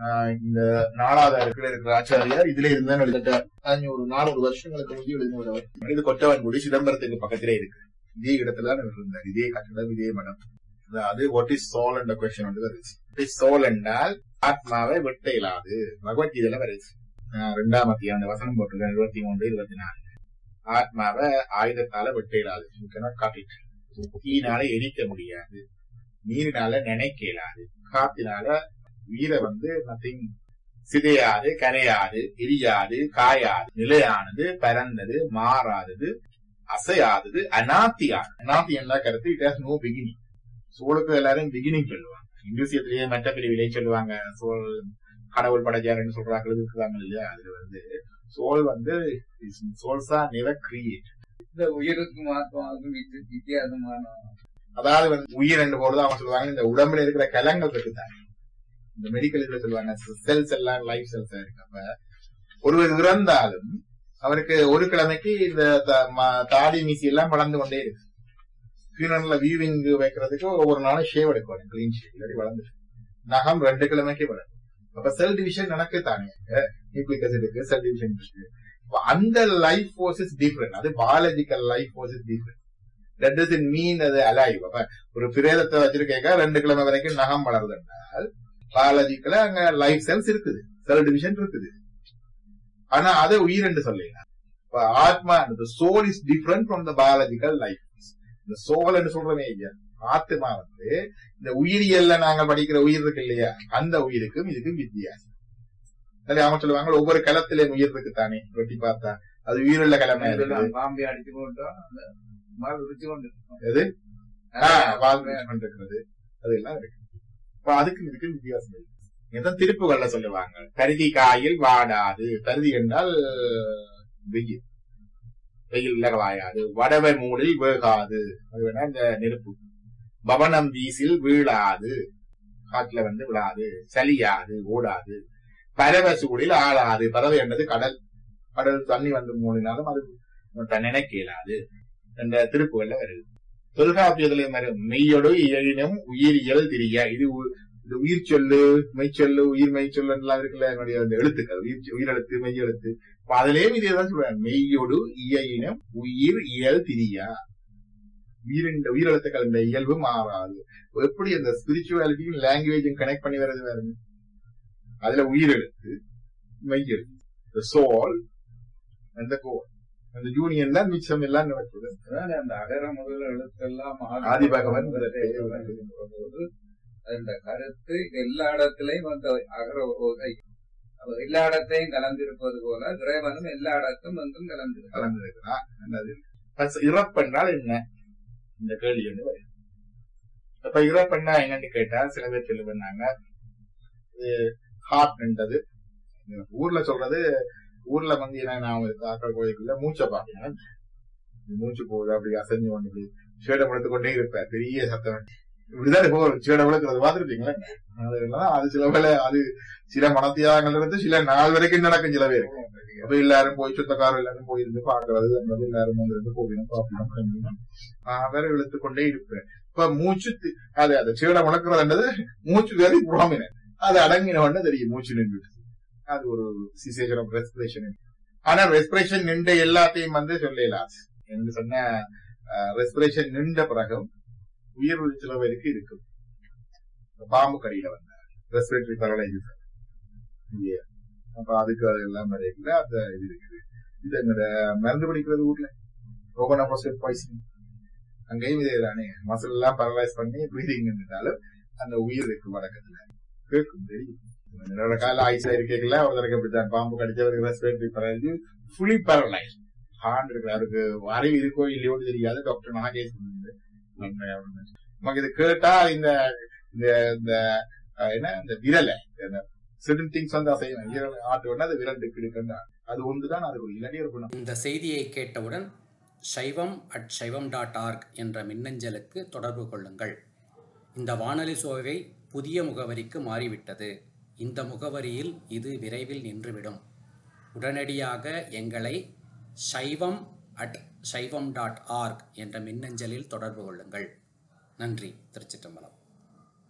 ஆஹ் இந்த நாலாவது அடுக்குல இருக்கிற ஆச்சாரியார் இதுல இருந்தா எழுதிட்ட ஒரு நானூறு வருஷங்களுக்கு முந்தி எழுதினவர் இது கொட்டவன்குடி சிதம்பரத்துக்கு பக்கத்திலே இருக்கு இதே இடத்துல தான் இவர் இருந்தார் இதே கட்டடம் இதே மடம் அதாவது வாட் இஸ் சோல் என்ற கொஸ்டின் வந்து வருது வாட் இஸ் சோல் என்றால் ஆத்மாவை வெட்ட இயலாது பகவத்கீதையில வருது ஆஹ் ரெண்டாம் அத்தியாயம் வசனம் போட்டிருக்கேன் இருபத்தி மூன்று இருபத்தி நாலு ஆத்மாவை ஆயுதத்தால வெட்ட இயலாது காட்டிட்டு தீனால எரிக்க முடியாது நீரினால நினைக்க இயலாது காத்தினால உயிரை வந்து நத்திங் சிதையாது கரையாது எரியாது காயாது நிலையானது பரந்தது மாறாதது அசையாதது அநாத்தியானது அநாத்தி என்ன கருத்து இட் ஹாஸ் நோ பிகினிங் சோளுக்கு எல்லாரும் பிகினிங் சொல்லுவாங்க இங்கிலீஷியத்திலேயே மற்ற பிரிவிலே சொல்லுவாங்க சோல் கடவுள் படைச்சாருன்னு சொல்றாங்க இருக்கிறாங்க இல்லையா அதுல வந்து சோல் வந்து சோல்ஸா நெவர் கிரியேட் இந்த உயிருக்கும் ஆத்மாவுக்கும் வித்தி- வித்தியாசமான அதாவது வந்து உயிர் என்று போறது அவங்க சொல்லுவாங்க இந்த உடம்புல இருக்கிற கலங்கள் இருக்குதாங்க இந்த மெடிக்கல் இதுல சொல்லுவாங்க செல்ஸ் எல்லாம் லைஃப் செல்ஸ் இருக்கு அப்ப ஒருவர் இறந்தாலும் அவருக்கு ஒரு கிழமைக்கு இந்த த- ம- தாடி மீசி எல்லாம் வளர்ந்து கொண்டே இருக்கு ஃபியூனல்ல வியூவிங் வைக்கிறதுக்கு ஒவ்வொரு நாளும் ஷேவ் எடுக்கணும் கிளீன் ஷேவ் இல்லாட்டி வளர்ந்து நகம் ரெண்டு கிழமைக்கு வளரும் அப்ப செல் டிவிஷன் நடக்கு தானே நியூக்ளிக் இருக்கு செல் டிவிஷன் இருக்கு அப்ப அந்த லைஃப் ஃபோர்ஸ் இஸ் டிஃப்ரெண்ட் அது biological life force is different that doesn't mean அது அலைவ் அப்ப ஒரு பிரேதத்தை வச்சிருக்கேக்க ரெண்டு கிழமை வரைக்கும் நகம் வளருது என்றால் பயாலஜிக்கல அங்க லைஃப் செல்ஸ் இருக்குது செல் டிவிஷன் இருக்குது ஆனா அதை உயிர் என்று சொல்லலாம் இப்ப ஆத்மா soul is different from the biological life இந்த சோல் என்று சொல்றமே இல்லையா ஆத்மா வந்து இந்த உயிரியல்ல நாங்க படிக்கிற உயிர் இருக்கு இல்லையா அந்த உயிருக்கும் இதுக்கும் வித்தியாசம் சரி அவங்க சொல்லுவாங்க ஒவ்வொரு களத்திலே உயிர் இருக்கு தானே வெட்டி பார்த்தா அது உயிருள்ள கிழமை இருக்குது இதெல்லாம் பாம்பே அடிச்சு போட்டோம் அந்த மாதிரி ருச்சி கொண்டு இருக்கும். எது? ஆ, அதான் வாழ்வு பண்றது அதெல்லாம் இருக்கு இப்ப அதுக்கு இதுக்கு வித்தியாசம் இருக்கு இதான் திருப்புகள்ல சொல்லுவாங்க பருதி காயில் வாடாது பருதி என்றால் வெயில் வெயில்ல வாயாது வடவை மூடில் வேகாது அது வேணா இந்த நெருப்பு பவனம் வீசில் வீழாது காட்டுல வந்து விழாது சலியாது ஓடாது பறவை சூடில் ஆளாது பறவை என்றது கடல் கடல் தண்ணி வந்து மூடினாலும் அது நினைக்க இயலாது என்ற திருப்புகள்ல வருது தொல்காப்பியத்திலே வரும் மெய்யொடு இயலினும் உயிரியல் திரிய இது உ- இது உயிர் சொல்லு மெய்ச்சொல்லு உயிர் மெய்ச்சொல்லு எல்லாம் இருக்குல்ல என்னுடைய அந்த எழுத்துக்கள் உயிர் சொ- உயிரெழுத்து மெய்யெழுத்து இப்ப அதுலயும் இதே தான் சொல்றாங்க மெய்யொடு இயலினும் உயிர் இயல் திரியா உயிரின் உயிரெழுத்துக்கள் இந்த இயல்பு மாறாது எப்படி அந்த ஸ்பிரிச்சுவாலிட்டியும் லாங்குவேஜும் கனெக்ட் பண்ணி வர்றது பாருங்க அதுல உயிரெழுத்து மெய்யெழுத்து சோல் அந்த கோல் அந்த யூனியன் தான் மிச்சம் எல்லாம் நடக்குது அதான் அந்த அகர முதல் எழுத்தெல்லாம் ஆதி பகவன் முதலே போது அந்த கருத்து இது எல்லா இடத்திலையும் அந்த அகர ஓசை அப்ப எல்லா இடத்தையும் கலந்திருப்பது போல இறைவனும் எல்லா இடத்தும் வந்தும் கலந்திருக்கிறார் கலந்துருக்கிறா நல்லது First, இறப்பென்றால் என்ன இந்த கேள்வி வந்து வருது அப்ப இறப்பெண்ணா என்னன்னு கேட்டா சில பேர் சொல்லி பண்ணாங்க இது ஹார்ட்ன்றது ஊர்ல சொல்றது ஊர்ல வந்து என்ன நான் ஆக்கள் கோயிலுக்குள்ள மூச்சை பாத்தீங்கன்னா மூச்சு போகுது அப்படி அசைஞ்சு கொண்டு இப்படி சேடம் எடுத்து கொண்டே இருப்பார் பெரிய சத்தம் இப்படிதான் போகும் சேடம் விளக்குறது பாத்துருப்பீங்களா அதெல்லாம் அது சில வேளை அது சில மனத்தியாகங்கள் இருந்து சில நாள் வரைக்கும் நடக்கும் சில பேர் அப்ப எல்லாரும் போய் சொந்தக்காரர் எல்லாரும் போயிருந்து பாக்குறது அந்த எல்லாரும் வந்து இருந்து போகணும் பாப்பணும் வேற இழுத்து கொண்டே இருப்பேன் இப்ப மூச்சு தி- அது அது சீடம் வளர்க்கறதுன்றது மூச்சு வேறு புறாமின அது அடங்கின உடனே தெரியும் மூச்சு நின்று அது ஒரு சிசேஷன் ஆஃப் ரெஸ்பிரேஷன் ஆனா ரெஸ்பிரேஷன் நின்ற எல்லாத்தையும் வந்து சொல்லலாம் என்று சொன்ன ரெஸ்பிரேஷன் நின்ற பிறகும் உயிர் சில பேருக்கு இருக்கு இந்த பாம்பு கடியில வந்த ரெஸ்பிரேட்டரி பரலைசேஷன் அப்ப அதுக்கு அது எல்லாம் வரைக்குள்ள அந்த இது இருக்குது இது எங்கட மருந்து பிடிக்கிறது ஊர்ல கோகோனா பாசிட் பாய்சன் அங்கேயும் இதே தானே மசில் எல்லாம் பரலைஸ் பண்ணி ப்ரீதிங் இருந்தாலும் அந்த உயிர் இருக்கு வழக்கத்துல கேட்கும் தெரியும் என்னோட கால ஆயுசா இருக்கல ஒருத்தருக்கு அப்படித்தான் பாம்பு கடிச்சவருக்கு respiratory paralyse fully paralyse heart இருக்கு அவருக்கு அறிவு இருக்கோ இல்லையோ தெரியாது டாக்டர் நாகேஷ் சொன்னாரு. நமக்கு இது கேட்டா இந்த இந்த இந்த அஹ், என்ன இந்த விரலை certain திங்ஸ் வந்து அசையும் விரல் ஆட்டு வேணா அது விரல் இருக்கு அது ஒன்றுதான் அது ஒரு இல்லாட்டி ஒரு குணம் இந்த செய்தியை கேட்டவுடன் சைவம் அட் சைவம் டாட் ஆர்க் என்ற மின்னஞ்சலுக்கு தொடர்பு கொள்ளுங்கள் இந்த வானொலி சோவை புதிய முகவரிக்கு மாறிவிட்டது இந்த முகவரியில் இது விரைவில் நின்றுவிடும் உடனடியாக எங்களை சைவம் அட் சைவம் டாட் ஆர்க் என்ற மின்னஞ்சலில் தொடர்பு கொள்ளுங்கள் நன்றி திருச்சிற்றம்பலம்